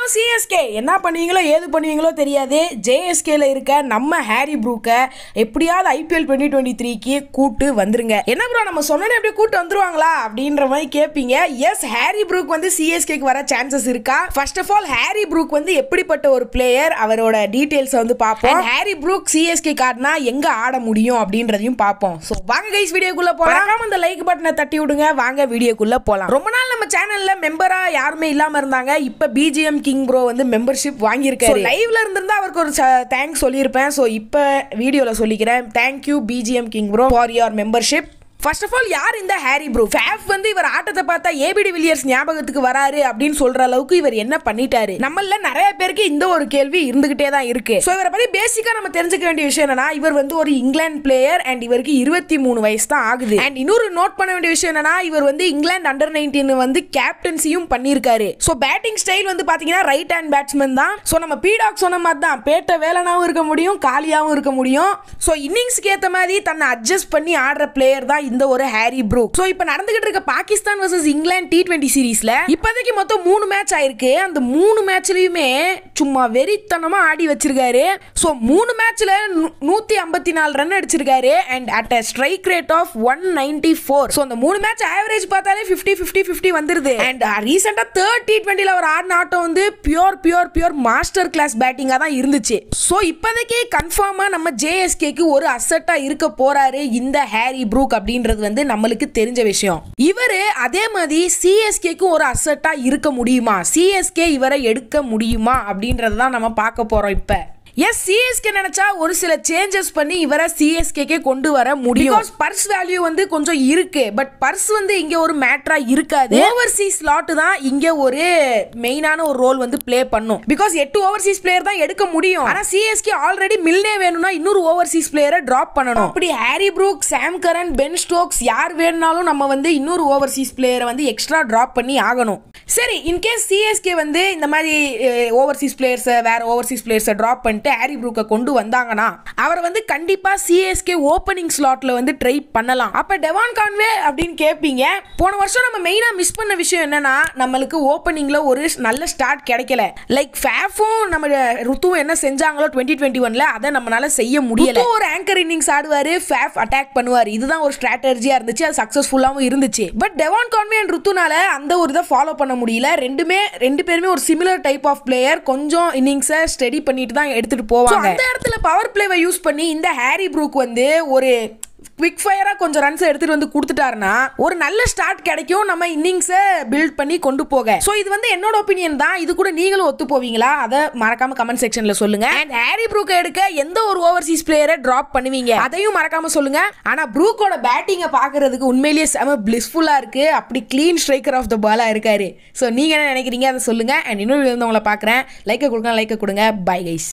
hello CSK என்ன பண்ணுவீங்களோ ஏது பண்ணுவீங்களோ தெரியாது ஜேஎஸ்கேல இருக்க நம்ம ஹாரி ப்ரூக்கை எப்படியாவது ஐபிஎல் டுவெண்ட்டி டுவெண்ட்டி த்ரீக்கு கூட்டு வந்துருங்க என்ன ப்ரோ நம்ம சொன்னோன்னே அப்படியே கூட்டு வந்துருவாங்களா அப்படின்ற மாதிரி கேட்பீங்க எஸ் ஹாரி ப்ரூக் வந்து சிஎஸ்கேக்கு வர சான்சஸ் இருக்கா first of all Harry Brook வந்து எப்படிப்பட்ட ஒரு பிளேயர் அவரோட டீடைல்ஸ் வந்து பார்ப்போம் ஹாரி ப்ரூக் சிஎஸ்கே கார்டுனா எங்க ஆட முடியும் அப்படின்றதையும் பார்ப்போம் ஸோ வாங்க கைஸ் வீடியோக்குள்ள போலாம் மறக்காம அந்த லைக் பட்டனை தட்டி விடுங்க வாங்க வீடியோக்குள்ள போலாம் ரொம்ப நாள் நம்ம சேனல்ல மெம்பரா யாருமே இல்லாம இருந்தாங்க இப்ப பிஜிஎம் கிங் ப்ரோ வந்து மெம்பர்ஷிப் வாங்கியிருக்காரு லைவ்ல இருந்திருந்தா அவருக்கு ஒரு தேங்க்ஸ் சொல்லியிருப்பேன் ஸோ இப்போ வீடியோல சொல்லிக்கிறேன் thank you BGM king bro for your membership first of all யார் இந்த ஹாரி ப்ரோ ஃபேஃப் வந்து இவர் ஆட்டத்தை பார்த்தா ஏபிடி வில்லியர்ஸ் ஞாபகத்துக்கு வராரு அப்படின்னு சொல்ற அளவுக்கு இவர் என்ன பண்ணிட்டாரு நம்மள நிறைய பேருக்கு இந்த ஒரு கேள்வி இருந்துகிட்டே தான் இருக்கு ஸோ இவரை பத்தி பேசிக்கா நம்ம தெரிஞ்சுக்க வேண்டிய விஷயம் என்னன்னா இவர் வந்து ஒரு இங்கிலாந்து பிளேயர் அண்ட் இவருக்கு இருபத்தி மூணு வயசு தான் ஆகுது அண்ட் இன்னொரு நோட் பண்ண வேண்டிய விஷயம் என்னன்னா இவர் வந்து இங்கிலாந்து அண்டர் நைன்டீன் வந்து கேப்டன்சியும் பண்ணியிருக்காரு ஸோ பேட்டிங் ஸ்டைல் வந்து பாத்தீங்கன்னா ரைட் ஹேண்ட் பேட்ஸ்மேன் தான் ஸோ நம்ம பீடாக் சொன்ன மாதிரி தான் பேட்ட வேலனாவும் இருக்க முடியும் காலியாவும் இருக்க முடியும் ஸோ இன்னிங்ஸ்க்கு ஏற்ற மாதிரி தன்னை அட்ஜஸ்ட் பண்ணி ஆடுற பிளேயர் தான் இந்த ஒரு ஹாரி ப்ரூக் ஸோ இப்போ நடந்துகிட்டு இருக்க Pakistan versus England T twenty சீரீஸ்ல இப்போதைக்கு மொத்தம் மூணு மேட்ச் ஆயிருக்கு அந்த மூணு மேட்ச்லயுமே சும்மா வெறித்தனமா ஆடி வச்சிருக்காரு ஸோ மூணு மேட்ச்ல நூத்தி ஐம்பத்தி நாலு ரன் அடிச்சிருக்காரு and at a strike rate of one ninety four so அந்த மூணு மேட்ச் ஆவரேஜ் பார்த்தாலே ஃபிஃப்டி ஃபிஃப்டி ஃபிஃப்டி வந்துருது அண்ட் ரீசெண்டாக தேர்ட் டி டுவெண்ட்டியில் அவர் ஆடின ஆட்டம் வந்து pure pure pure master class பேட்டிங்காக தான் இருந்துச்சு ஸோ இப்போதைக்கு கன்ஃபார்மாக நம்ம ஜேஎஸ்கேக்கு ஒரு அசட்டாக இருக்க போறாரு இந்த ஹாரி ப்ரூக் அப்படின்றது வந்து நம்மளுக்கு தெரிஞ்ச விஷயம் இவரு அதே மாதிரி சிஎஸ்கேக்கு ஒரு அசட்டா இருக்க முடியுமா சிஎஸ்கே இவரை எடுக்க முடியுமா அப்படின்றது தான் நம்ம பார்க்க போறோம் இப்ப எஸ் சிஎஸ்கே நினைச்சா ஒரு சில சேஞ்சஸ் பண்ணி இவரை சிஎஸ்கேக்கே கொண்டு வர முடியும் பர்ஸ் வேல்யூ வந்து கொஞ்சம் இருக்கு பட் பர்ஸ் வந்து இங்க ஒரு மேட்ரா இருக்காது ஓவர்சீஸ் ஸ்லாட் தான் இங்க ஒரு மெயினான ஒரு ரோல் வந்து ப்ளே பண்ணும் பிகாஸ் எட்டு ஓவர்சீஸ் பிளேயர் தான் எடுக்க முடியும் ஆனா சிஎஸ்கே ஆல்ரெடி மில்னே வேணும்னா இன்னொரு ஓவர்சீஸ் பிளேயரை டிராப் பண்ணணும் அப்படி Harry Brook Sam Curran Ben Stokes யார் வேணும்னாலும் நம்ம வந்து இன்னொரு ஓவர்சீஸ் பிளேயரை வந்து எக்ஸ்ட்ரா டிராப் பண்ணி ஆகணும் சரி இன்கேஸ் சிஎஸ்கே வந்து இந்த மாதிரி ஓவர்சீஸ் பிளேயர்ஸை வேற ஓவர்சீஸ் பிளேயர்ஸை டிராப் பண்ணிட்டு ஹாரி ப்ரூக்கை கொண்டு வந்தாங்கன்னா அவரை வந்து கண்டிப்பா சிஎஸ்கே ஓப்பனிங் ஸ்லாட்ல வந்து ட்ரை பண்ணலாம் அப்ப டெவான் கான்வே அப்படின்னு கேட்பீங்க போன வருஷம் நம்ம மெயினா மிஸ் பண்ண விஷயம் என்னன்னா நம்மளுக்கு ஓப்பனிங்ல ஒரு நல்ல ஸ்டார்ட் கிடைக்கல லைக் ஃபேஃபும் நம்ம ருத்துவும் என்ன செஞ்சாங்களோ டுவெண்ட்டி டுவெண்ட்டி ஒன்ல அதை நம்மளால செய்ய முடியல ஒரு ஆங்கர் இன்னிங்ஸ் ஆடுவாரு ஃபேஃப் அட்டாக் பண்ணுவார் இதுதான் ஒரு ஸ்ட்ராட்டஜியா இருந்துச்சு அது சக்சஸ்ஃபுல்லாகவும் இருந்துச்சு பட் டெவான் கான்வே அண்ட் ருத்துனால அந்த ஒரு இதை ஃபாலோ பண்ண முடியல ரெண்டுமே ரெண்டு பேருமே ஒரு சிமிலர் டைப் ஆஃப் பிளேயர் கொஞ்சம் இன்னிங்ஸை ஸ்டடி பண்ணிட்டு தான் எடுத்துட்டு போவாங்க அந்த இடத்துல பவர் பிளேவை யூஸ் பண்ணி இந்த ஹாரி ப்ரூக் வந்து ஒரு குவிக் ஃபயராக கொஞ்சம் ரன்ஸ் எடுத்துட்டு வந்து கொடுத்துட்டாருன்னா ஒரு நல்ல ஸ்டார்ட் கிடைக்கும் நம்ம இன்னிங்ஸை பில்ட் பண்ணி கொண்டு போக ஸோ இது வந்து என்னோட ஒப்பீனியன் தான் இது கூட நீங்களும் ஒத்து போவீங்களா அதை மறக்காம கமெண்ட் செக்ஷன்ல சொல்லுங்க அண்ட் ஹாரி ப்ரூக்கை எடுக்க எந்த ஒரு ஓவர்சீஸ் பிளேயரை டிராப் பண்ணுவீங்க அதையும் மறக்காம சொல்லுங்க ஆனா ப்ரூக்கோட பேட்டிங்கை பார்க்கறதுக்கு உண்மையிலேயே செம பிளிஸ்ஃபுல்லா இருக்கு அப்படி க்ளீன் ஸ்ட்ரைக்கர் ஆஃப் த பாலா இருக்காரு ஸோ நீங்க என்ன நினைக்கிறீங்க அதை சொல்லுங்க அண்ட் இன்னொரு வந்து உங்களை பார்க்குறேன் லைக்கை கொடுங்க லைக்கை கொடுங்க பை கைஸ்